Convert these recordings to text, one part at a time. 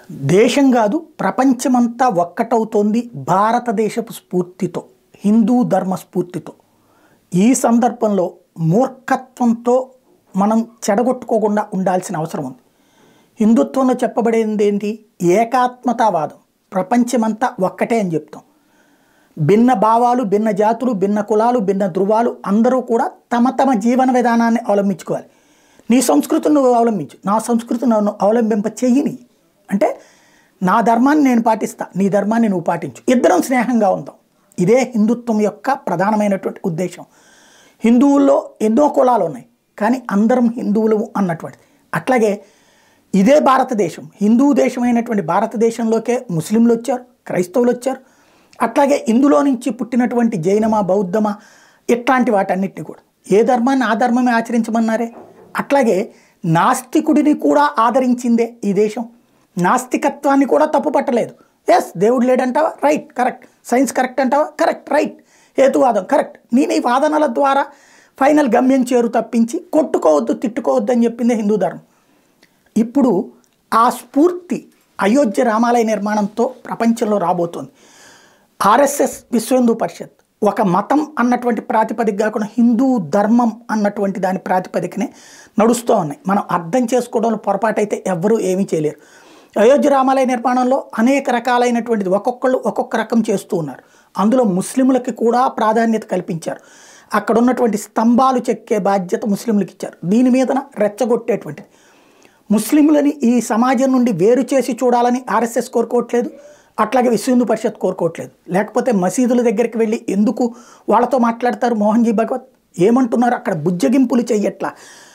దేశం కాదు ప్రపంచమంతా ఒక్కటవుతోంది భారతదేశపు స్ఫూర్తితో హిందూ ధర్మ స్ఫూర్తితో ఈ సందర్భంలో మూర్ఖత్వంతో మనం చెడగొట్టుకోకుండా ఉండాల్సిన అవసరం ఉంది హిందుత్వంలో చెప్పబడేది ఏంటి ఏకాత్మతావాదం ప్రపంచమంతా ఒక్కటే అని చెప్తాం భిన్న భావాలు భిన్న జాతులు భిన్న కులాలు భిన్న ధృవాలు అందరూ కూడా తమ తమ జీవన విధానాన్ని అవలంబించుకోవాలి నీ సంస్కృతిని నువ్వు అవలంబించు నా సంస్కృతిని నన్ను అవలంబింప చెయ్యిని అంటే నా ధర్మాన్ని నేను పాటిస్తా నీ ధర్మాన్ని నువ్వు పాటించు ఇద్దరం స్నేహంగా ఉందాం ఇదే హిందుత్వం యొక్క ప్రధానమైనటువంటి ఉద్దేశం హిందువుల్లో ఎన్నో కులాలు ఉన్నాయి కానీ అందరం హిందువులు అన్నటువంటిది అట్లాగే ఇదే భారతదేశం హిందూ దేశమైనటువంటి భారతదేశంలోకే ముస్లింలు వచ్చారు క్రైస్తవులు వచ్చారు అట్లాగే ఇందులో నుంచి పుట్టినటువంటి జైనమా బౌద్ధమా ఇట్లాంటి వాటన్నిటిని కూడా ఏ ధర్మాన్ని ఆ ధర్మమే ఆచరించమన్నారే అట్లాగే నాస్తికుడిని కూడా ఆదరించిందే ఈ దేశం నాస్తికత్వాన్ని కూడా తప్పు పట్టలేదు ఎస్ దేవుడు లేడంటావా రైట్ కరెక్ట్ సైన్స్ కరెక్ట్ అంటావా కరెక్ట్ రైట్ హేతువాదం కరెక్ట్ నేను ఈ వాదనల ద్వారా ఫైనల్ గమ్యం చేరు తప్పించి కొట్టుకోవద్దు తిట్టుకోవద్దు అని చెప్పిందే హిందూ ధర్మం ఇప్పుడు ఆ స్ఫూర్తి అయోధ్య రామాలయ నిర్మాణంతో ప్రపంచంలో రాబోతోంది ఆర్ఎస్ఎస్ విశ్వ హిందూ పరిషత్ ఒక మతం అన్నటువంటి ప్రాతిపదిక కాకుండా హిందూ ధర్మం అన్నటువంటి దాని ప్రాతిపదికనే నడుస్తూ ఉన్నాయి మనం అర్థం చేసుకోవడంలో పొరపాటు అయితే ఎవ్వరూ ఏమీ చేయలేరు అయోధ్య రామాలయ నిర్మాణంలో అనేక రకాలైనటువంటిది ఒక్కొక్కళ్ళు ఒక్కొక్క రకం చేస్తూ ఉన్నారు అందులో ముస్లింలకి కూడా ప్రాధాన్యత కల్పించారు అక్కడ ఉన్నటువంటి స్తంభాలు చెక్కే బాధ్యత ముస్లింలకు ఇచ్చారు దీని మీదన రెచ్చగొట్టేటువంటిది ముస్లింలని ఈ సమాజం నుండి వేరు చేసి చూడాలని ఆర్ఎస్ఎస్ కోరుకోవట్లేదు అట్లాగే విశ్వ హిందూ పరిషత్ కోరుకోవట్లేదు లేకపోతే మసీదుల దగ్గరికి వెళ్ళి ఎందుకు వాళ్ళతో మాట్లాడతారు మోహన్జీ భగవత్ ఏమంటున్నారు అక్కడ బుజ్జగింపులు చెయ్యట్లా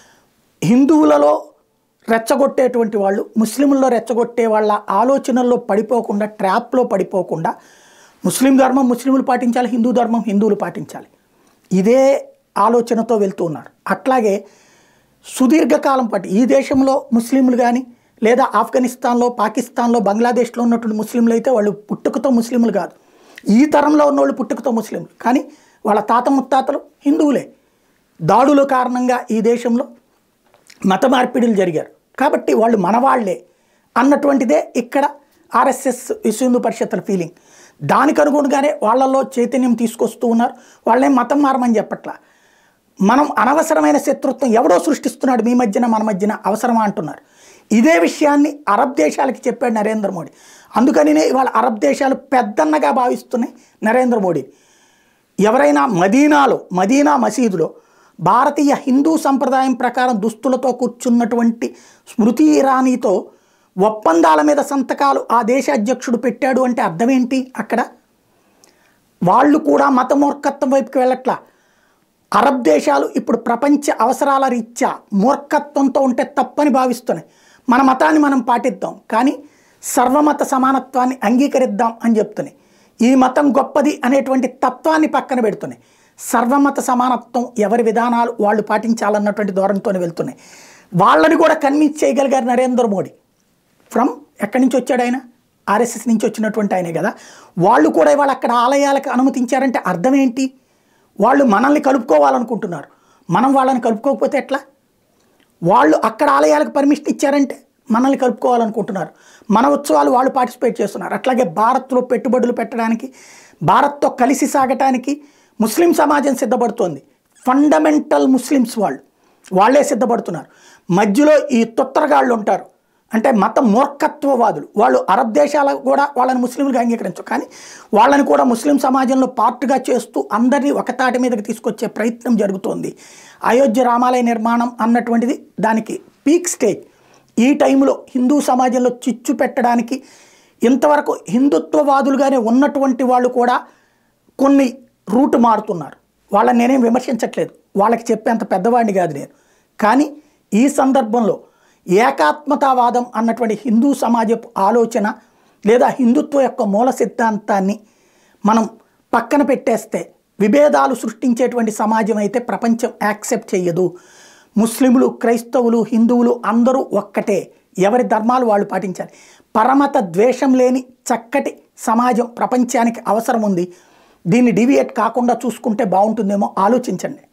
హిందువులలో రెచ్చగొట్టేటువంటి వాళ్ళు ముస్లింల్లో రెచ్చగొట్టే వాళ్ళ ఆలోచనల్లో పడిపోకుండా ట్రాప్లో పడిపోకుండా ముస్లిం ధర్మం ముస్లింలు పాటించాలి హిందూ ధర్మం హిందువులు పాటించాలి ఇదే ఆలోచనతో వెళ్తూ ఉన్నారు అట్లాగే సుదీర్ఘకాలం పాటు ఈ దేశంలో ముస్లింలు కానీ లేదా ఆఫ్ఘనిస్తాన్లో పాకిస్తాన్లో బంగ్లాదేశ్లో ఉన్నటువంటి ముస్లింలు అయితే వాళ్ళు పుట్టుకతో ముస్లింలు కాదు ఈ తరంలో ఉన్నవాళ్ళు పుట్టుకతో ముస్లింలు కానీ వాళ్ళ తాత ముత్తాతలు హిందువులే దాడుల కారణంగా ఈ దేశంలో మత మార్పిడులు జరిగారు కాబట్టి వాళ్ళు మనవాళ్లే అన్నటువంటిదే ఇక్కడ ఆర్ఎస్ఎస్ విశ్వ హిందూ పరిషత్తుల ఫీలింగ్ దానికి అనుగుణంగానే వాళ్ళల్లో చైతన్యం తీసుకొస్తూ ఉన్నారు వాళ్ళేం మతం మారమని చెప్పట్లా మనం అనవసరమైన శత్రుత్వం ఎవడో సృష్టిస్తున్నాడు మీ మధ్యన మన మధ్యన అవసరమా అంటున్నారు ఇదే విషయాన్ని అరబ్ దేశాలకి చెప్పాడు నరేంద్ర మోడీ అందుకనినే ఇవాళ అరబ్ దేశాలు పెద్దన్నగా భావిస్తున్నాయి నరేంద్ర మోడీ ఎవరైనా మదీనాలో మదీనా మసీదులో భారతీయ హిందూ సంప్రదాయం ప్రకారం దుస్తులతో కూర్చున్నటువంటి స్మృతి ఇరానీతో ఒప్పందాల మీద సంతకాలు ఆ దేశ అధ్యక్షుడు పెట్టాడు అంటే అర్థం ఏంటి అక్కడ వాళ్ళు కూడా మత మూర్ఖత్వం వైపుకి వెళ్ళట్లా అరబ్ దేశాలు ఇప్పుడు ప్రపంచ అవసరాల రీత్యా మూర్ఖత్వంతో ఉంటే తప్పని భావిస్తున్నాయి మన మతాన్ని మనం పాటిద్దాం కానీ సర్వమత సమానత్వాన్ని అంగీకరిద్దాం అని చెప్తున్నాయి ఈ మతం గొప్పది అనేటువంటి తత్వాన్ని పక్కన పెడుతున్నాయి సర్వమత సమానత్వం ఎవరి విధానాలు వాళ్ళు పాటించాలన్నటువంటి ధోరణితోనే వెళ్తున్నాయి వాళ్ళని కూడా కన్విన్స్ చేయగలిగారు నరేంద్ర మోడీ ఫ్రమ్ ఎక్కడి నుంచి వచ్చాడు ఆయన ఆర్ఎస్ఎస్ నుంచి వచ్చినటువంటి ఆయనే కదా వాళ్ళు కూడా ఇవాళ అక్కడ ఆలయాలకు అనుమతించారంటే అర్థం ఏంటి వాళ్ళు మనల్ని కలుపుకోవాలనుకుంటున్నారు మనం వాళ్ళని కలుపుకోకపోతే ఎట్లా వాళ్ళు అక్కడ ఆలయాలకు పర్మిషన్ ఇచ్చారంటే మనల్ని కలుపుకోవాలనుకుంటున్నారు మన ఉత్సవాలు వాళ్ళు పార్టిసిపేట్ చేస్తున్నారు అట్లాగే భారత్లో పెట్టుబడులు పెట్టడానికి భారత్తో కలిసి సాగటానికి ముస్లిం సమాజం సిద్ధపడుతోంది ఫండమెంటల్ ముస్లిమ్స్ వాళ్ళు వాళ్ళే సిద్ధపడుతున్నారు మధ్యలో ఈ తొత్తరగాళ్ళు ఉంటారు అంటే మత మూర్ఖత్వవాదులు వాళ్ళు అరబ్ దేశాలకు కూడా వాళ్ళని ముస్లింలుగా అంగీకరించు కానీ వాళ్ళని కూడా ముస్లిం సమాజంలో పార్ట్గా చేస్తూ అందరినీ ఒక తాటి మీదకి తీసుకొచ్చే ప్రయత్నం జరుగుతోంది అయోధ్య రామాలయ నిర్మాణం అన్నటువంటిది దానికి పీక్ స్టేజ్ ఈ టైంలో హిందూ సమాజంలో చిచ్చు పెట్టడానికి ఇంతవరకు హిందుత్వవాదులుగానే ఉన్నటువంటి వాళ్ళు కూడా కొన్ని రూట్ మారుతున్నారు వాళ్ళని నేనేం విమర్శించట్లేదు వాళ్ళకి చెప్పేంత పెద్దవాడిని కాదు నేను కానీ ఈ సందర్భంలో ఏకాత్మతావాదం అన్నటువంటి హిందూ సమాజపు ఆలోచన లేదా హిందుత్వ యొక్క మూల సిద్ధాంతాన్ని మనం పక్కన పెట్టేస్తే విభేదాలు సృష్టించేటువంటి సమాజం అయితే ప్రపంచం యాక్సెప్ట్ చేయదు ముస్లింలు క్రైస్తవులు హిందువులు అందరూ ఒక్కటే ఎవరి ధర్మాలు వాళ్ళు పాటించాలి పరమత ద్వేషం లేని చక్కటి సమాజం ప్రపంచానికి అవసరం ఉంది దీన్ని డివియేట్ కాకుండా చూసుకుంటే బాగుంటుందేమో ఆలోచించండి